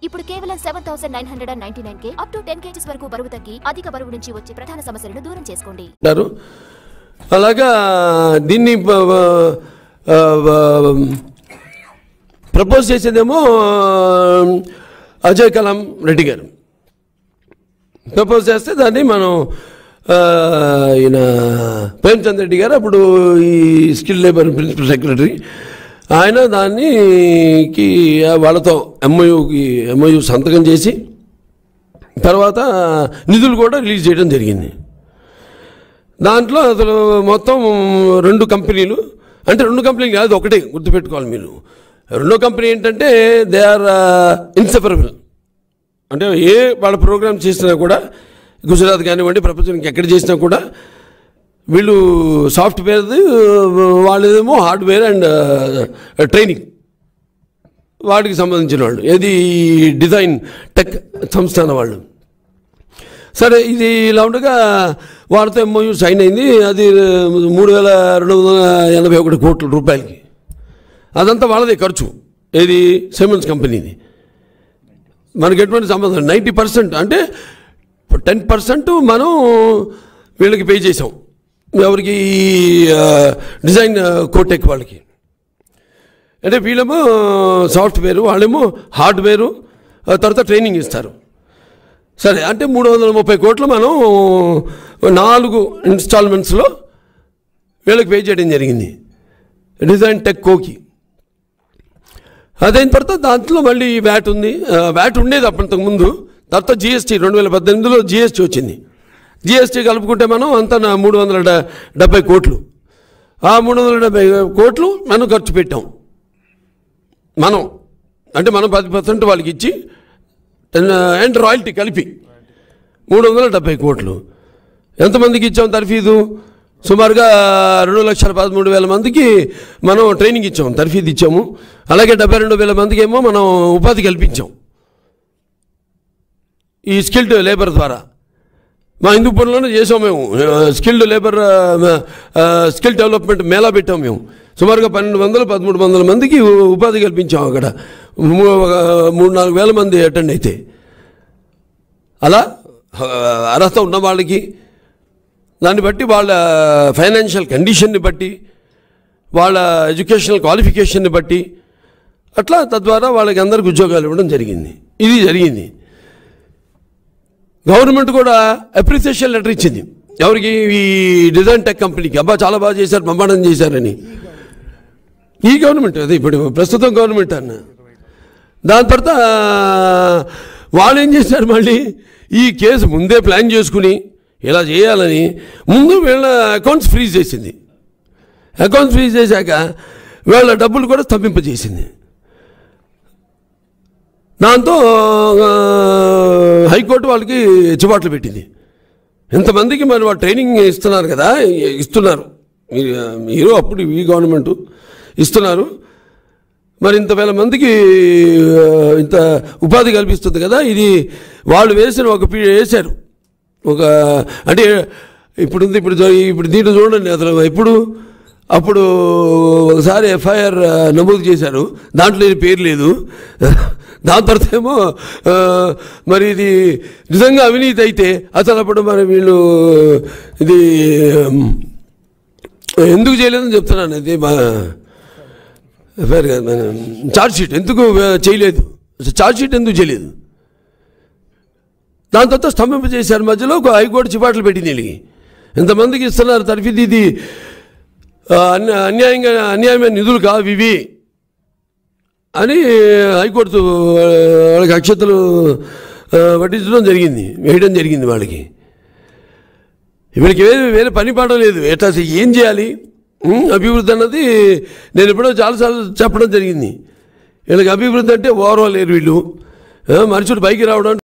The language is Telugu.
ఇప్పుడు కేవలం seven thousand nine hundred and ninety nine కే అప్ టు టెన్ కేజీస్ వరకు బరువు తగ్గి అధిక బరువు నుంచి వచ్చే ప్రధాన సమస్యలను దూరం చేసుకోండి అంటారు అలాగా దీన్ని ప- ప- ఆ, ప- ప్రపోజ్ చేసేదేమో అజయ్ కలాం రెడ్డి గారు ప్రపోజ్ చేస్తే దాన్ని మనం ఆ, ఈయన ప్రేమ్చంద్ రెడ్డి గారు అప్పుడు ఈ స్కిల్ లేబర్ ప్రిన్సిపల్ సెక్రటరీ ఆయన దానికి వాళ్ళతో ఎంఓయూకి ఎంఓయూ సంతకం చేసి తర్వాత నిధులు కూడా రిలీజ్ చేయడం జరిగింది దాంట్లో అసలు మొత్తం రెండు కంపెనీలు అంటే రెండు కంపెనీలు కాదు ఒకటే గుర్తుపెట్టుకోవాలి మీరు రెండో కంపెనీ ఏంటంటే దే ఆర్ ఇన్సెపరబుల్ అంటే ఏ వాళ్ళ ప్రోగ్రామ్ చేసినా కూడా గుజరాత్ కానివ్వండి ప్రపంచానికి ఎక్కడ చేసినా కూడా వీళ్ళు సాఫ్ట్వేర్ వాళ్ళేమో హార్డ్వేర్ అండ్ ట్రైనింగ్ వాటికి సంబంధించిన వాళ్ళు ఏది ఈ డిజైన్ టెక్ సంస్థాన వాళ్ళు సరే ఇది ఇలా ఉండగా వాళ్ళతో ఎంఓయూ సైన్ అయింది అది మూడు వేల రెండు వందల ఎనభై ఒకటి కోట్ల రూపాయలకి అదంతా వాళ్ళదే ఖర్చు ఏది సిమెంట్స్ కంపెనీది మనకి ఎటువంటి సంబంధం నైంటీ పర్సెంట్ అంటే టెన్ పర్సెంట్ మనం వీళ్ళకి పే చేసాం ఎవరికి ఆ, డిజైన్ కోటెక్ వాళ్ళకి అంటే వీళ్ళేమో సాఫ్ట్వేర్ వాళ్ళేమో హార్డ్వేరు ఆ తర్వాత ట్రైనింగ్ ఇస్తారు సరే అంటే మూడు వందల ముప్పై కోట్లు మనం నాలుగు ఇన్స్టాల్మెంట్స్లో వీళ్ళకి పే చేయడం జరిగింది డిజైన్ టెక్ కోకి అదైన తర్వాత దాంట్లో మళ్ళీ వ్యాట్ ఉంది ఆ, వ్యాట్ ఉండేది అప్పటికి ముందు తర్వాత జిఎస్టీ రెండు వేల పద్దెనిమిదిలో జిఎస్టీ వచ్చింది జిఎస్టీ కలుపుకుంటే మనం అంతా నా మూడు వందల డ- డెబ్బై కోట్లు ఆ మూడు వందల డెబ్బై కోట్లు మనం ఖర్చు పెట్టాం మనం అంటే మనం పది పర్సెంట్ వాళ్ళకి ఇచ్చి అండ్ రాయల్టీ కలిపి మూడు వందల డెబ్బై కోట్లు ఎంతమందికి ఇచ్చాం తర్ఫీదు సుమారుగా రెండు లక్షల పదమూడు వేల మందికి మనం ట్రైనింగ్ ఇచ్చాం తర్ఫీదు ఇచ్చాము అలాగే డెబ్బై రెండు వేల మందికి ఏమో మనం ఉపాధి కల్పించాం ఈ స్కిల్డ్ లేబర్ ద్వారా మా హిందూపురంలోనే చేసాం మేము skilled labour skill development mela పెట్టాం మేము సుమారుగా పన్నెండు వందలు పదమూడు వందల మందికి ఉ- ఉపాధి కల్పించాం అక్కడ మూ- ఒక మూడు నాలుగు వేల మంది అటెండ్ అయితే అలా ఆ, అర్హత ఉన్న వాళ్ళకి దాన్ని బట్టి వాళ్ళ ఫైనాన్షియల్ కండిషన్ని బట్టి వాళ్ళ ఎడ్యుకేషనల్ క్వాలిఫికేషన్ని బట్టి అట్లా తద్వారా వాళ్ళకి అందరికి ఉద్యోగాలు ఇవ్వడం జరిగింది ఇది జరిగింది గవర్నమెంట్ కూడా అప్రిసియేషన్ లెటర్ ఇచ్చింది ఎవరికి ఈ డిజైన్ టెక్ కంపెనీకి అబ్బా చాలా బాగా చేశారు బ్రహ్మాండం చేశారని ఈ గవర్నమెంట్ అదే ఇప్పుడు ప్రస్తుతం గవర్నమెంట్ అన్న దాని తర్వాత వాళ్ళు ఏం చేశారు మళ్ళీ ఈ కేసు ముందే ప్లాన్ చేసుకుని ఇలా చేయాలని ముందు వీళ్ళ అకౌంట్స్ ఫ్రీజ్ చేసింది అకౌంట్స్ ఫ్రీజ్ చేశాక వీళ్ళ డబ్బులు కూడా స్తంభింపజేసింది దాంతో ఆ, హైకోర్టు వాళ్ళకి చివాట్లు పెట్టింది ఇంతమందికి మరి వాళ్ళు ట్రైనింగ్ ఇస్తున్నారు కదా ఇస్తున్నారు మీరు మీరు అప్పుడు ఈ గవర్నమెంట్ ఇస్తున్నారు మరి ఇంత వేల మందికి ఆ, ఇంత ఉపాధి కల్పిస్తుంది కదా ఇది వాళ్ళు వేసిన ఒక పీ వేశారు ఒక అంటే ఇప్పుడు ఉంది ఇప్పుడు జరి- ఇప్పుడు దీంట్లో చూడండి అసలు ఎప్పుడు అప్పుడు ఒకసారి ఎఫ్ఐఆర్ నమోదు చేశారు దాంట్లో ఇది పేరు లేదు దాని తర్వాత ఏమో ఆ, మరి ఇది నిజంగా అవినీతి అయితే అసలు అప్పుడు మరి వీళ్ళు ఇది ఉమ్, ఎందుకు చేయలేదని చెప్తున్నాను ఇది మా ఎఫ్ఐఆర్ కాదు మన ఛార్జ్ షీట్ ఎందుకు ఆ, చేయలేదు అసలు ఛార్జ్ షీట్ ఎందుకు చేయలేదు దాని తర్వాత స్తంభింప చేశారు మధ్యలో ఒక హైకోర్టు చిపాట్లు పెట్టింది వీళ్ళకి ఇంతమందికి ఇస్తున్నారు తర్ఫీదు ఇది ఆ, అన్య అన్యాయంగా అన్యాయమైన నిధులు కావు ఇవి అని హైకోర్టు ఆ, వాళ్ళకి అక్షతలు ఆ, పట్టించడం జరిగింది వేయడం జరిగింది వాళ్ళకి వీళ్ళకి వేరే వేరే పని పాట లేదు ఎట్లా అసలు ఏం చేయాలి ఉం, అభివృద్ధి అన్నది నేను ఎప్పుడో చాలాసార్లు చెప్పడం జరిగింది వీళ్ళకి అభివృద్ధి అంటే ఓవర్ఆల్ లేరు వీళ్ళు ఆ, మనుషులు పైకి రావడం